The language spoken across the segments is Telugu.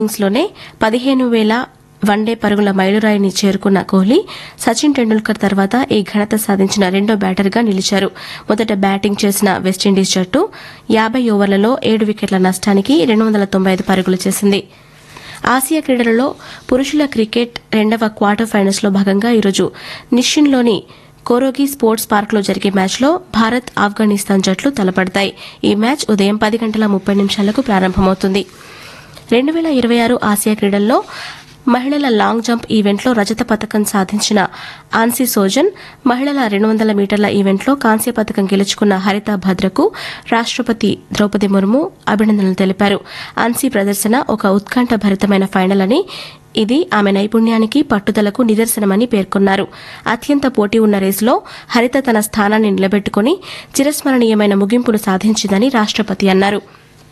ఇన్నింగ్స్లోనే పదిహేను వేల వన్డే పరుగుల మైలురాయిని చేరుకున్న కోహ్లీ సచిన్ టెండూల్కర్ తర్వాత ఈ ఘనత సాధించిన రెండో బ్యాటర్గా నిలిచారు మొదట బ్యాటింగ్ చేసిన వెస్టిండీస్ జట్టు యాబై ఓవర్లలో ఏడు వికెట్ల నష్టానికి రెండు వందల తొంభై ఐదు పరుగులు చేసింది ఆసియా క్రీడలలో పురుషుల క్రికెట్ రెండవ క్వార్టర్ ఫైనల్స్లో భాగంగా ఈరోజు నిషిన్లోని కోరోగి స్పోర్ట్స్ పార్క్లో జరిగే మ్యాచ్లో భారత్ ఆఫ్ఘనిస్తాన్ జట్లు తలపడతాయి ఈ మ్యాచ్ ఉదయం పది గంటల ముప్పై నిమిషాలకు ప్రారంభమవుతుంది రెండు వేల ఇరవై ఆరు ఆసియా క్రీడల్లో మహిళల లాంగ్ జంప్ ఈవెంట్లో రజత పథకం సాధించిన ఆన్సీ సోజన్ మహిళల రెండు వందల మీటర్ల ఈవెంట్లో కాంస్య పథకం గెలుచుకున్న హరిత భద్రకు రాష్టపతి ద్రౌపది ముర్ము అభినందనలు తెలిపారు ఆన్సీ ప్రదర్శన ఒక ఉత్కంఠ భరితమైన ఫైనల్ అని ఇది ఆమె నైపుణ్యానికి పట్టుదలకు నిదర్శనమని పేర్కొన్నారు అత్యంత పోటీ ఉన్న రేసులో హరిత తన స్థానాన్ని నిలబెట్టుకుని చిరస్మరణీయమైన ముగింపును సాధించిందని రాష్టపతి అన్నారు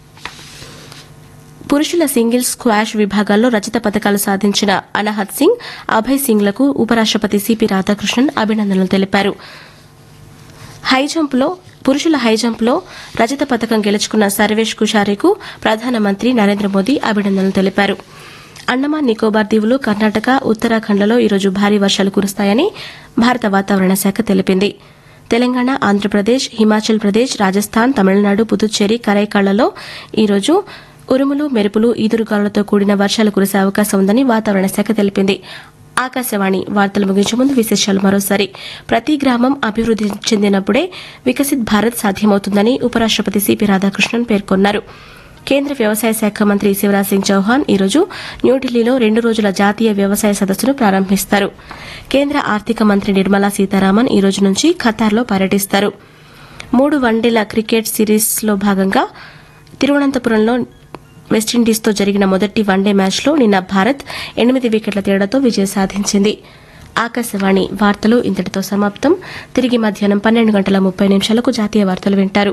పురుషుల సింగిల్స్ స్క్వాష్ విభాగాల్లో రజత పథకాలు సాధించిన అనహత్ సింగ్ అభయ్ సింగ్లకు ఉపరాష్టపతి సిపి రాధాకృష్ణన్ అభినందనలు తెలిపారు హై జంప్లో పురుషుల హై జంప్లో రజత పథకం గెలుచుకున్న సర్వేష్ కుషారేకు ప్రధానమంత్రి నరేంద్ర మోదీ అభినందనలు తెలిపారు అండమాన్ నికోబార్ దీవులు కర్ణాటక ఉత్తరాఖండ్లలో ఈరోజు భారీ వర్షాలు కురుస్తాయని భారత వాతావరణ శాఖ తెలిపింది తెలంగాణ ఆంధ్రప్రదేశ్ హిమాచల్ ప్రదేశ్ రాజస్థాన్ తమిళనాడు పుదుచ్చేరి కరైకాళ్లలో ఈరోజు ఉరుములు మెరుపులు ఈదురుగాలులతో కూడిన వర్షాలు కురిసే అవకాశం ఉందని వాతావరణ శాఖ తెలిపింది ఆకాశవాణి వార్తలు ముగించే ముందు విశేషాలు మరోసారి ప్రతి గ్రామం అభివృద్ది చెందినప్పుడే వికసిత్ భారత్ సాధ్యమవుతుందని ఉపరాష్టపతి సిపి రాధాకృష్ణన్ పేర్కొన్నారు కేంద్ర వ్యవసాయ శాఖ మంత్రి శివరాజ్ సింగ్ చౌహాన్ ఈరోజు న్యూఢిల్లీలో రెండు రోజుల జాతీయ వ్యవసాయ సదస్సును ప్రారంభిస్తారు కేంద్ర ఆర్థిక మంత్రి నిర్మలా సీతారామన్ ఈ రోజు నుంచి ఖతార్లో పర్యటిస్తారు మూడు వన్డేల క్రికెట్ సిరీస్లో భాగంగా తిరువనంతపురంలో వెస్టిండీస్తో జరిగిన మొదటి వన్డే మ్యాచ్లో నిన్న భారత్ ఎనిమిది వికెట్ల తేడాతో విజయం సాధించింది ఆకాశవాణి వార్తలు ఇంతటితో సమాప్తం తిరిగి మధ్యాహ్నం పన్నెండు గంటల ముప్పై నిమిషాలకు జాతీయ వార్తలు వింటారు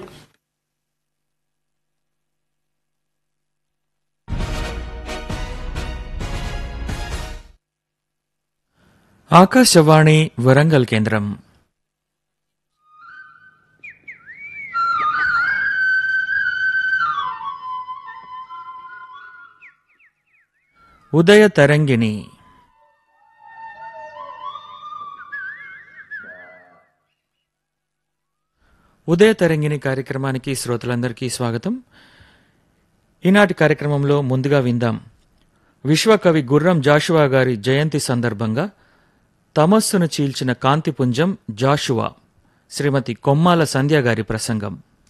ఆకాశవాణి వరంగల్ కేంద్రం ఉదయ తరంగిణి ఉదయ తరంగిణి కార్యక్రమానికి శ్రోతలందరికీ స్వాగతం ఈనాటి కార్యక్రమంలో ముందుగా విందాం విశ్వకవి గుర్రం జాషువా గారి జయంతి సందర్భంగా తమస్సును చీల్చిన కాంతిపుంజం జాషువా శ్రీమతి కొమ్మాల సంధ్య గారి ప్రసంగం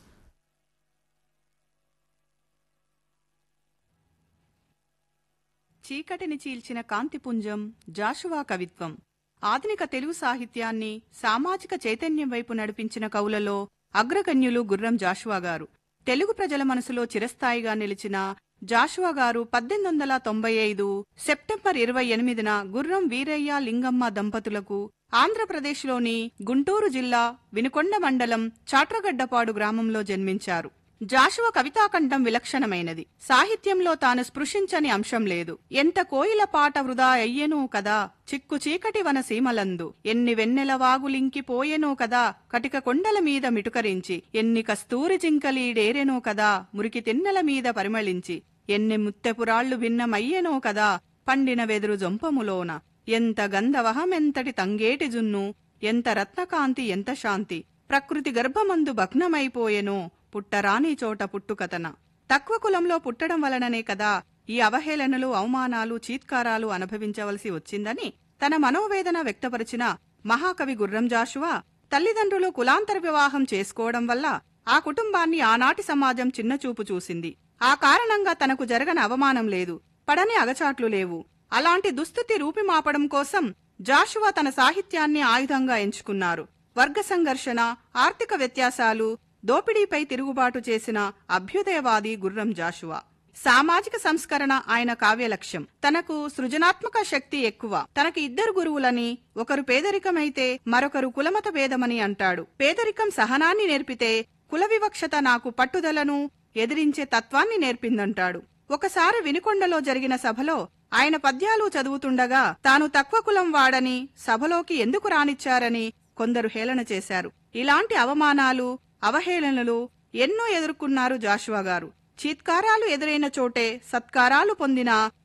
చీకటిని చీల్చిన కాంతిపుంజం జాషువా కవిత్వం ఆధునిక తెలుగు సాహిత్యాన్ని సామాజిక చైతన్యం వైపు నడిపించిన కవులలో అగ్రగణ్యులు గుర్రం జాషువా గారు తెలుగు ప్రజల మనసులో చిరస్థాయిగా నిలిచిన జాషువా గారు పద్దెనిమిది వందల తొంభై ఐదు సెప్టెంబర్ ఇరవై ఎనిమిదిన గుర్రం వీరయ్య లింగమ్మ దంపతులకు ఆంధ్రప్రదేశ్లోని గుంటూరు జిల్లా వినుకొండ మండలం చాట్రగడ్డపాడు గ్రామంలో జన్మించారు జాషువ కవితాకంఠం విలక్షణమైనది సాహిత్యంలో తాను స్పృశించని అంశం లేదు ఎంత కోయిల పాట వృధా అయ్యెనో కదా చిక్కు చీకటి వన సీమలందు ఎన్ని వెన్నెల వాగులింకిపోయెనో కదా కటిక కొండల మీద మిటుకరించి ఎన్ని కస్తూరి జింకలీడేరెనో కదా మురికి తిన్నెల మీద పరిమళించి ఎన్ని ముత్తెపురాళ్లు భిన్నమయ్యెనో కదా పండిన వెదురు జొంపములోన ఎంత గంధవహమెంతటి తంగేటి జున్ను ఎంత రత్నకాంతి ఎంత శాంతి ప్రకృతి గర్భమందు భగ్నమైపోయెనో పుట్టరాని చోట పుట్టుకతన తక్కువ కులంలో పుట్టడం వలననే కదా ఈ అవహేళనలు అవమానాలు చీత్కారాలు అనుభవించవలసి వచ్చిందని తన మనోవేదన వ్యక్తపరిచిన మహాకవి గుర్రం జాషువా తల్లిదండ్రులు కులాంతర వివాహం చేసుకోవడం వల్ల ఆ కుటుంబాన్ని ఆనాటి సమాజం చిన్నచూపు చూసింది ఆ కారణంగా తనకు జరగని అవమానం లేదు పడని అగచాట్లు లేవు అలాంటి దుస్థితి రూపిమాపడం కోసం జాషువా తన సాహిత్యాన్ని ఆయుధంగా ఎంచుకున్నారు వర్గ సంఘర్షణ ఆర్థిక వ్యత్యాసాలు దోపిడీపై తిరుగుబాటు చేసిన అభ్యుదయవాది గుర్రం జాషువా సామాజిక సంస్కరణ ఆయన కావ్య లక్ష్యం తనకు సృజనాత్మక శక్తి ఎక్కువ తనకి ఇద్దరు గురువులని ఒకరు పేదరికమైతే మరొకరు కులమత భేదమని అంటాడు పేదరికం సహనాన్ని నేర్పితే కుల వివక్షత నాకు పట్టుదలను ఎదిరించే తత్వాన్ని నేర్పిందంటాడు ఒకసారి వినుకొండలో జరిగిన సభలో ఆయన పద్యాలు చదువుతుండగా తాను తక్కువ కులం వాడని సభలోకి ఎందుకు రానిచ్చారని కొందరు హేళన చేశారు ఇలాంటి అవమానాలు అవహేళనలు ఎన్నో ఎదుర్కొన్నారు జాషువా గారు చీత్కారాలు ఎదురైన చోటే సత్కారాలు పొందిన